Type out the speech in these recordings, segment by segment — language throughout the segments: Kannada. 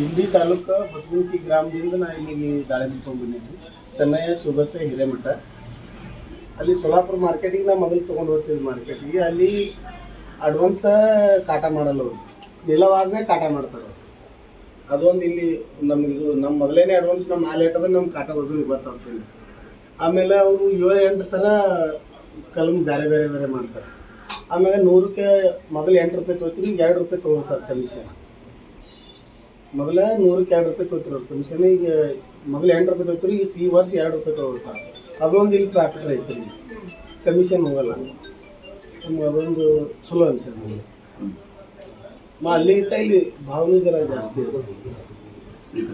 ಇಂಡಿ ತಾಲೂಕು ಬಚಗುಂಕಿ ಗ್ರಾಮದಿಂದ ನಾ ಇಲ್ಲಿಗೆ ದಾಳಿಂಬೆ ತೊಗೊಂಡ್ಬಂದಿದ್ವಿ ಚೆನ್ನಯ್ಯ ಸುಬಸೆ ಹಿರೇಮಠ ಅಲ್ಲಿ ಸೋಲಾಪುರ ಮಾರ್ಕೆಟಿಗೆ ನಾ ಮೊದಲು ತೊಗೊಂಡು ಹೋಗ್ತಿದ್ದೆ ಮಾರ್ಕೆಟಿಗೆ ಅಲ್ಲಿ ಅಡ್ವಾನ್ಸ ಕಾಟ ಮಾಡಲ್ಲ ಅವರು ನಿಲವಾದ್ಮೇಲೆ ಕಾಟ ಮಾಡ್ತಾರೆ ಅವ್ರು. ಅದೊಂದು ಇಲ್ಲಿ ನಮ್ಗೆ ಇದು ನಮ್ಮ ಮೊದಲೇನೆ ಅಡ್ವಾನ್ಸ್ ನಮ್ಮ ಮಾಲ್ ಇಟ್ಟದ ನಮ್ಮ ಕಾಟ ವಸೂಲಿ ಗೊತ್ತಾಗ್ತದೆ ಆಮೇಲೆ ಅವರು ಏಳು ಎಂಟು ಥರ ಕಲಮ್ ಬೇರೆ ಬೇರೆ ಬೇರೆ ಮಾಡ್ತಾರೆ ಆಮೇಲೆ ನೂರಕ್ಕೆ ಮೊದಲು ಎಂಟು ರೂಪಾಯಿ ತೊಗೊತೀವಿ ಈಗ ಎರಡು ರೂಪಾಯಿ ತೊಗೊಳ್ತಾರೆ ಕಮಿಷನ್ ಮೊದಲ ನೂರಕ್ಕೆ ಎರಡು ರೂಪಾಯಿ ತೊಗೊತಿರೋರು ಕಮಿಷನ್ ಈಗ ಮೊದಲು ಎಂಟು ರೂಪಾಯಿ ತೊಗೊತೀರಿ ಈ ಈ ವರ್ಷ ಎರಡು ರೂಪಾಯಿ ತೊಗೊಳ್ತಾರೆ ಅದೊಂದು ಇಲ್ಲಿ ಪ್ರಾಫಿಟ್ ರೈತರಿಗೆ ಕಮಿಷನ್ ಹೋಗಲ್ಲ ನಮ್ಗೆ ಅದೊಂದು ಚಲೋ ಅನ್ಸತ್ತೆ ನಮ್ಗೆ ಮ ಅಲ್ಲಿಗಿಂತ ಇಲ್ಲಿ ಭಾವನೂ ಜರ ಜಾಸ್ತಿ ಇದೆ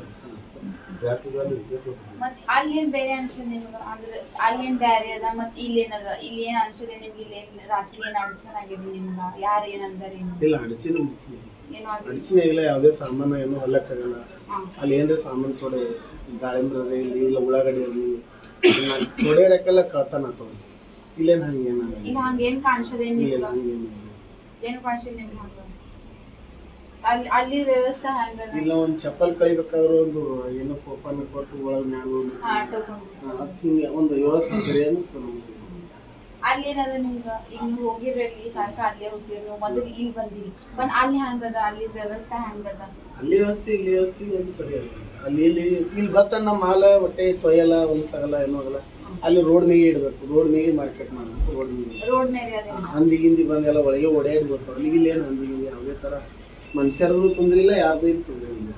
ಮತ್ ಅಲ್ಲೇನ್ ಬೇರೆ ಅನ್ಸದ ನಿಮ್ಗ ಅಂದ್ರೆ ಅಲ್ಲೇನ್ ಬ್ಯಾರೆ ಅದ ಮತ್ ಇಲ್ಲೇನದ ಇಲ್ಲಿ ಏನ್ ಅನ್ಸದೆ ನಿಮ್ಗೆ ಇಲ್ಲಿ ಏನ್ ರಾತ್ರಿ ಏನ್ ಅಡ್ಸನ್ ಆಗಿದೆ ನಿಮ್ಗ ಯಾರ ಏನ್ ಅಂದಾರ ಏನು ಇಲ್ಲ ಅಡಚಿನ ಅಡಚಿನ ಏನೋ ಆಗಿದೆ ಅಡಚಿನ ಇಲ್ಲ ಯಾವುದೇ ಸಾಮಾನು ಏನು ಹೊಲಕ್ಕಾಗಲ್ಲ ಹಾ. ಅಲ್ಲಿ ಏನ್ರ ಸಾಮಾನು ತೊಡೆ ದಾಳಿಂಬ್ರೆ ಇರಲಿ ಇಲ್ಲ ಉಳ್ಳಾಗಡ್ಡಿ ಇರಲಿ ತೊಡೆ ರಕ್ಕೆಲ್ಲ ಕಳ್ತಾನ ಆತವ ಇಲ್ಲೇನು ಹಂಗೇನಾಗಲ್ಲ ಈಗ ಹಂಗೇನ್ ಕಾಣಿಸದೇನ್ ಇಲ್ಲ ನಿಮ್ಗ ಹಂಗೇನಿಲ್ಲ ಏನು ಕಾಣಿಸಿಲ್ಲ ನಿಮ್ಗೆ ಹಂಗ ಅಲ್ಲಿ ಅಲ್ಲಿ ವ್ಯವಸ್ಥೆ ಹಂಗದ ಇಲ್ಲ ಒಂದು ಚಪ್ಪಲ್ ಕಳಿಬೇಕಾದ್ರೆ ಒಂದು ಏನೋ ಕೂಪನ್ ಕೊಟ್ಟು ಒಳಗೆ ಮ್ಯಾಗ ಹಾ ತಗೊಂಡು ಅದು ಹಿಂಗೆ ಒಂದು ವ್ಯವಸ್ಥೆ ಸರಿ ಅನಿಸ್ತದೆ ನಮಗೆ ಅಲ್ಲಿ ಏನದ ನಿಮ್ಗ ಈಗ ನೀವು ಹೋಗಿರ್ರಿ ಸಾಕ ಅಲ್ಲೇ ಹೋಗಿರಿ ಮೊದಲು ಇಲ್ಲಿ ಬಂದಿರಿ ಬಂದ್ ಅಲ್ಲಿ ಹಂಗದ ಅಲ್ಲಿ ವ್ಯವಸ್ಥೆ ಹಂಗದ ಅಲ್ಲಿ ವ್ಯವಸ್ಥೆ ಇಲ್ಲಿ ವ್ಯವಸ್ಥೆ ಒಂದು ಸರಿ ಅಲ್ಲ ಅಲ್ಲಿ ಇಲ್ಲಿ ಇಲ್ಲಿ ಬತ್ತ ನಮ್ಮ ಮಾಲ ಹೊಟ್ಟೆ ತೊಯ್ಯಲ್ಲ ಹೊಲಸಾಗಲ್ಲ ಏನೂ ಆಗಲ್ಲ ಅಲ್ಲಿ ರೋಡ್ ಮೇಗೆ ಇಡಬೇಕು ರೋಡ್ ಮೇಗೆ ಮಾರ್ಕೆಟ್ ಮಾಡಬೇಕು ರೋಡ್ ಮೇಗೆ ರೋಡ್ ಮೇಲೆ ಅದೇ ಹಂದಿ ಗಿಂದಿ ಬಂದೆಲ್ಲ ಒಳಗೆ ಓಡಾಡಿ ಬರ್ತಾವ ಅಲ್ಲಿ ಇಲ್ಲಿ ಏನು ಹಂದಿ ಗಿಂದಿ ಯಾವುದೇ ಥರ ಮನುಷ್ಯರದು ತೊಂದ್ರೆ ಇಲ್ಲ ಯಾರ್ದು ಇಲ್ಲಿ ತೊಂದರೆ ಇಲ್ಲ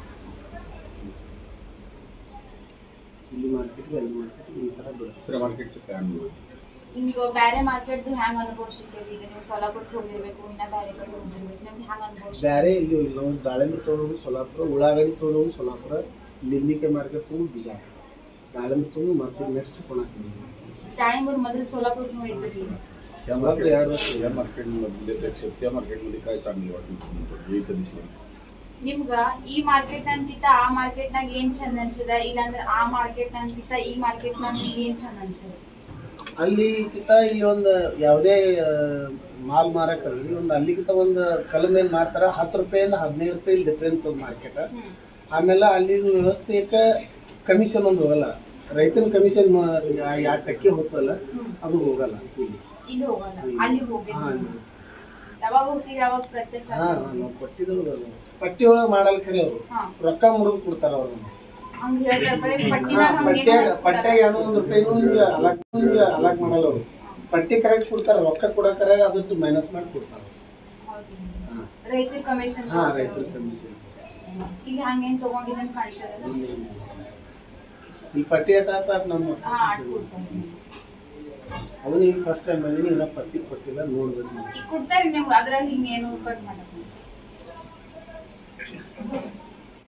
ಇಲ್ಲಿ ಮಾರ್ಕೆಟ್ಗೆ ಅಲ್ಲಿ ಮಾರ್ಕೆಟ್ಗೆ ಈ ಥರ ಬೆಳೆಸ್ತಾರೆ ಮಾರ್ಕೆಟ್ ಸಿಗ್ತಾ ಹಿಂಗ ಬ್ಯಾರೆ ಮಾರ್ಕೆಟ್ ಹ್ಯಾಂಗ ಅನುಭವಿಸಿದ್ದೀರಿ ಈಗ ನೀವು ಸೊಲಾಪುರಕ್ಕೆ ಹೋಗಿರ್ಬೇಕು ಇನ್ನ ಬ್ಯಾರೆ ಕಡೆ ಹೋಗಿರ್ಬೇಕು ನಿಮ್ಗೆ ಹ್ಯಾಂಗ ಅನುಭವಿಸಿ ಬೇರೆ ಇಲ್ಲಿ ಹೋಗಿಲ್ಲ ನಾವು ದಾಳಿಂಬೆ ತೊಗೊಂಡು ಸೊಲಾಪುರ ಉಳ್ಳಾಗಡ್ಡಿ ತೊಗೊಂಡು ಸೊಲಾಪುರ ಲಿಂಬಿಕೆ ಮಾರ್ಕೆಟ್ ತೊಗೊಂಡು ಬಿಜಾಪುರ ದಾಳಿಂಬೆ ತೊಗೊಂಡು ಮತ್ತೆ ನೆಕ್ಸ್ಟ್ ಕೊಣಾಕ್ टाळिंबूर मधील सोलापूर होईल ಸೊಲಾಪುರ ಎರಡು ವರ್ಷ या मार्केटमध्ये त्या मार्केटमध्ये काय चांगली वाटली हे कधी ನಿಮ್ಗ ಈ ಮಾರ್ಕೆಟ್ ಅಂತಿತ್ತ ಆ ಮಾರ್ಕೆಟ್ ನಾಗ ಏನ್ ಚಂದ ಅನ್ಸದ ಇಲ್ಲಾಂದ್ರ ಆ ಮಾರ್ಕೆಟ್ ಅಂತಿತ್ತ ಈ ಮಾರ್ಕೆಟ್ ನಾಗ ಏನ್ ಚಂದ ಅನ್ಸದ ಅಲ್ಲಿ ಕಿತ ಇಲ್ಲಿ ಒಂದು ಯಾವುದೇ ಆ, ಮಾಲ್ ಮಾರಕಲ್ರಿ ಒಂದು ಅಲ್ಲಿಗಿಂತ ಒಂದು ಕಲ್ಲ ಮೇಲೆ ಮಾರ್ತಾರ ಹತ್ತು ರೂಪಾಯಿಂದ ಹದಿನೈದು ರೂಪಾಯಿ ಡಿಫ್ರೆನ್ಸ್ ಒಂದು ಮಾರ್ಕೆಟ್ ಆಮೇಲೆ ಅಲ್ಲಿ ವ್ಯವಸ್ಥೆಗೆ ಕಮಿಷನ್ ಒಂದು ಹೋಗಲ್ಲ ರೈತನ ಕಮಿಷನ್ ಎರಡು ಟಕ್ಕೆ ಹೋಗ್ತಲ್ಲ ಅದು ಹೋಗಲ್ಲ ಇಲ್ಲಿ ಇಲ್ಲಿ ಹೋಗಲ್ಲ ಅಲ್ಲಿ ಹಾ, ಹೋಗಿದ್ವಿ ಯಾವಾಗ ಹೋಗ್ತೀವಿ ಯಾವಾಗ ಪ್ರತ್ಯಕ್ಷ ಹಾ ನಾವು ಕೊಟ್ಟಿದ್ರು ಪಟ್ಟಿ ಒಳಗೆ ಮಾಡಲ್ ಖರೆ ಅವರು ಹಾ ರೊಕ್ಕ ಮುರಿದು ಕೊಡ್ತಾರ ಅವ್ರು ಹಂಗ ಹೇಳ್ತಾರ ಬರೀ ಪಟ್ಟಿನ ಪಟ್ಟ್ಯಾಗ ಪಟ್ಟ್ಯಾಗ ಏನೋ ಒಂದು ರೂಪಾಯಿನೂ ಹಿಂಗೆ ಅಲಾಕ್ ಹಿಂಗೆ ಅಲಾಕ್ ಮಾಡಲ್ಲ ಅವರು ಪಟ್ಟಿ ಕರೆಕ್ಟ್ ಕೊಡ್ತಾರ ರೊಕ್ಕ ಕೊಡಕರೆ ಅದಕ್ಕೆ ಮೈನಸ್ ಮಾಡಿ ಕೊಡ್ತಾರ ಹಾ. ರೈತರ ಕಮಿಷನ್ ಹಾ ರೈತರ ಕಮಿಷನ್ ಇಲ್ಲಿ ಹಂಗೇನ್ ತಗೊಂಡಿಲ್ಲ ಕಾಣಿಸಲ್ಲ ಈ ಪಟ್ಟಿ ಅಟ ಆತ ನಮ್ಮ ಹಾ ಅಟ್ ಕೊಡ್ತಾರೆ ಅದನ್ನ ಈಗ ಫಸ್ಟ್ ಟೈಮ್ ಬಂದಿನಿ ಇನ್ನ ಪಟ್ಟಿ ಕೊಟ್ಟಿಲ್ಲ ನೋಡ್ಬೇಕು ಈಗ ಕೊಡ್ತಾರೆ ನಿಮ್ಗೆ ಅದ್ರಾಗ ಹಿಂಗೇನು ಕಟ್ ಮಾಡಕ್